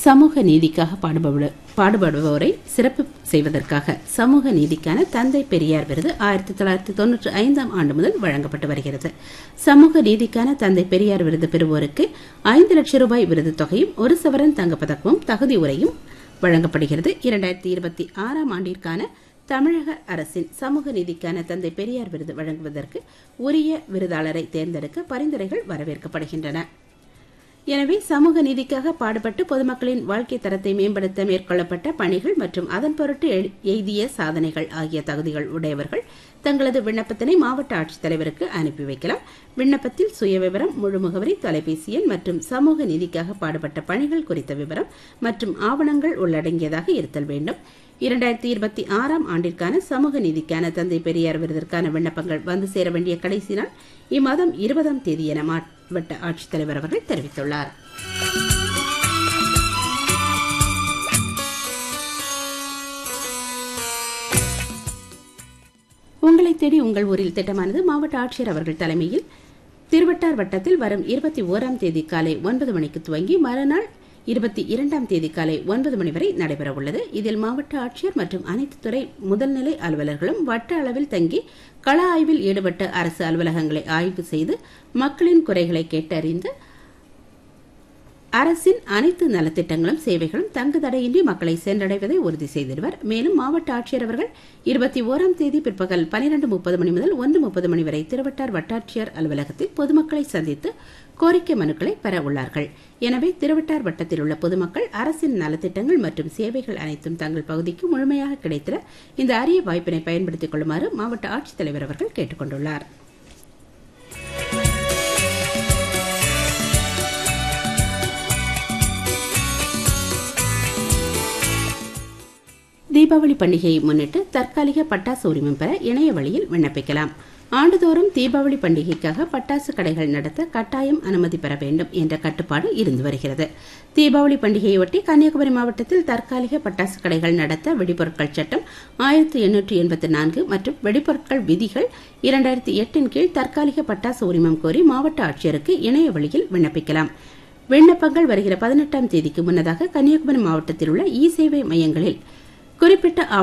சமூக நீதிக்காக பாடுபடு பாடுபடுபவரை சிறப்பு செய்வதற்காக சமூக நீதிக்கான தந்தை பெரியார் விருது ஆயிரத்தி தொள்ளாயிரத்தி தொன்னூற்றி ஐந்தாம் ஆண்டு முதல் வழங்கப்பட்டு வருகிறது சமூக நீதிக்கான தந்தை பெரியார் விருது பெறுவோருக்கு ஐந்து லட்சம் ரூபாய் விருது தொகையும் ஒரு சவரன் தங்கப்பதக்கமும் தகுதி உரையும் வழங்கப்படுகிறது இரண்டாயிரத்தி இருபத்தி ஆறாம் ஆண்டிற்கான தமிழக அரசின் சமூக நீதிக்கான தந்தை பெரியார் விருது வழங்குவதற்கு உரிய விருதாளரை தேர்ந்தெடுக்க பரிந்துரைகள் வரவேற்கப்படுகின்றன எனவே சமூக நீதிக்காக பாடுபட்டு பொதுமக்களின் வாழ்க்கை தரத்தை மேம்படுத்த மேற்கொள்ளப்பட்ட பணிகள் மற்றும் அதன் பொருட்டு எழு- எய்திய சாதனைகள் ஆகிய தகுதிகள் உடையவர்கள் தங்களது விண்ணப்பத்தினை மாவட்ட ஆட்சித்தலைவருக்கு அனுப்பி வைக்கலாம் விண்ணப்பத்தில் சுயவிவரம் முழு முகவரி தொலைபேசி எண் மற்றும் சமூக நீதிக்காக பாடுபட்ட பணிகள் குறித்த விவரம் மற்றும் ஆவணங்கள் உள்ளடங்கியதாக இருத்தல் வேண்டும் இரண்டாயிரத்தி இருபத்தி ஆறாம் ஆண்டிற்கான சமூக நீதிக்கான தந்தை பெரியார் விருதிற்கான விண்ணப்பங்கள் வந்து சேர வேண்டிய கடைசி நாள் இம்மாதம் இருபதாம் தேதி என மாவட்ட ஆட்சித்தலைவர் அவர்கள் தெரிவித்துள்ளார் உங்களை தேடி உங்கள் ஊரில் திட்டமானது மாவட்ட ஆட்சியர் அவர்கள் தலைமையில் திருவட்டார் வட்டத்தில் வரும் இருபத்தி ஓராம் தேதி காலை ஒன்பது மணிக்கு துவங்கி மறுநாள் இருபத்தி இரண்டாம் தேதி காலை ஒன்பது மணி வரை நடைபெற உள்ளது இதில் மாவட்ட ஆட்சியர் மற்றும் அனைத்து துறை முதல்நிலை அலுவலர்களும் வட்ட அளவில் தங்கி கள ஆய்வில் ஈடுபட்ட அரசு அலுவலகங்களை ஆய்வு செய்து மக்களின் குறைகளை கேட்டறிந்து அரசின் அனைத்து நலத்திட்டங்களும் சேவைகளும் தங்கு தடையின்றி மக்களை சென்றடைவதை உறுதி செய்திருவர் மேலும் மாவட்ட ஆட்சியர் அவர்கள் இருபத்தி ஓராம் தேதி பிற்பகல் பனிரெண்டு முப்பது மணி முதல் ஒன்று முப்பது மணி வரை திருவட்டார் வட்டாட்சியர் அலுவலகத்தில் பொதுமக்களை சந்தித்து கோரிக்கை மனுக்களை பெற உள்ளார்கள் எனவே திருவட்டார் வட்டத்தில் உள்ள பொதுமக்கள் அரசின் நலத்திட்டங்கள் மற்றும் சேவைகள் அனைத்தும் தங்கள் பகுதிக்கு முழுமையாக கிடைத்திட இந்த அரிய வாய்ப்பினை பயன்படுத்திக் கொள்ளுமாறு மாவட்ட ஆட்சித்தலைவர் அவர்கள் கேட்டுக் கொண்டுள்ளார் தீபாவளி பண்டிகையை முன்னிட்டு தற்காலிக பட்டாசு உரிமம் பெற இணைய வழியில் விண்ணப்பிக்கலாம் ஆண்டுதோறும் தீபாவளி பண்டிகைக்காக பட்டாசு கடைகள் நடத்த கட்டாயம் அனுமதி பெற வேண்டும் என்ற கட்டுப்பாடு இருந்து வருகிறது தீபாவளி பண்டிகையொட்டி கன்னியாகுமரி மாவட்டத்தில் தற்காலிக பட்டாசு கடைகள் நடத்த வெடிபொருட்கள் சட்டம் ஆயிரத்தி எண்ணூற்றி எண்பத்தி நான்கு மற்றும் வெடிபொருட்கள் விதிகள் இரண்டாயிரத்தி எட்டின் கீழ் தற்காலிக பட்டாசு உரிமம் கோரி மாவட்ட ஆட்சியருக்கு இணைய வழியில் விண்ணப்பிக்கலாம் விண்ணப்பங்கள் வருகிற பதினெட்டாம் தேதிக்கு முன்னதாக கன்னியாகுமரி மாவட்டத்தில் உள்ள இ சேவை மையங்களில் குறிப்பிட்ட